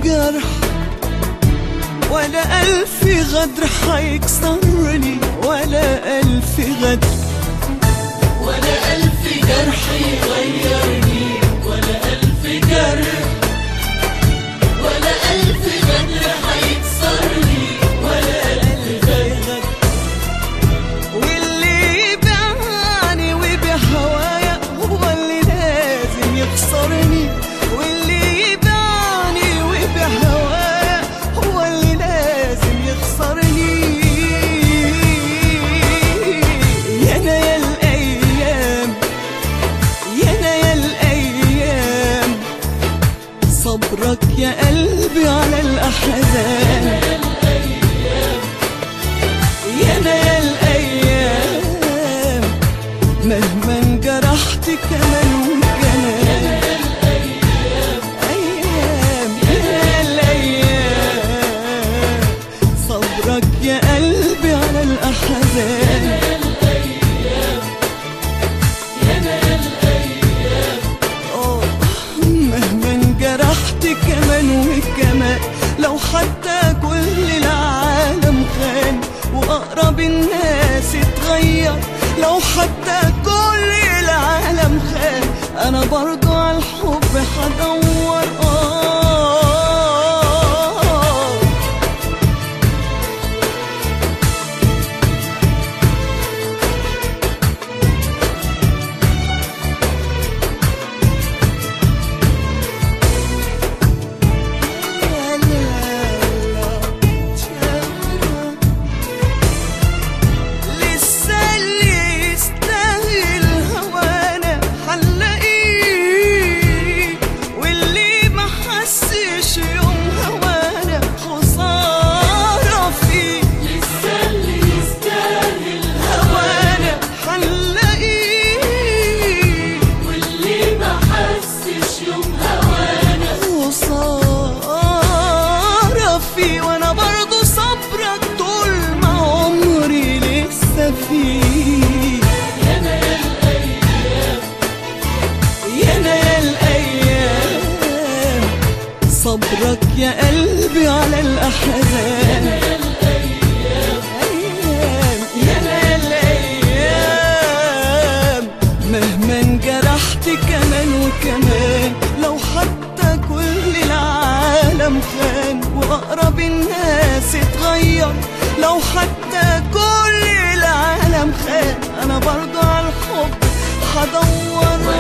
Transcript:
جرح ولا ألف غدر حيكسرني ولا ألف غدر ولا ألف جرح يغيرني ولا ألف جرح ولا ألف غدر حيكسرني ولا ألف غدر واللي يبيعني وبهوايا هو اللي لازم يخسرني واللي يبيعني وبهوايا هو اللي لازم يخسرني يا انا يا الايام يا انا يا الايام صبرك يا قلبي على الاحزان يا انا يا الايام مهما انجرحت كمان وكمان ايام يا أنا الايام صبرك يا قلبي على الاحزان آه، مهما انجرحت كمان وكمان لو حتى كل العالم خان واقرب الناس اتغير لو حتى كل العالم خان انا برضو على الحب هدور آه لا لا لا لسه اللي يستاهل هوانا حنلاقيه واللي ما حسش يوم هوانا خسارة فيه لسه اللي يستاهل هوانا حنلاقيه واللي ما حسش يوم هوانا خسارة فيه وانا برضو صبرك طول ما عمري لسه فيه يا أنا يا الأيام يا انا يا الايام صبرك يا قلبي على الاحزان ايام يا انا يا الايام مهما انجرحت كمان وكمان لو حتى كل العالم خان واقرب الناس اتغير لو حتى كل العالم خان انا برضو على الحب هدور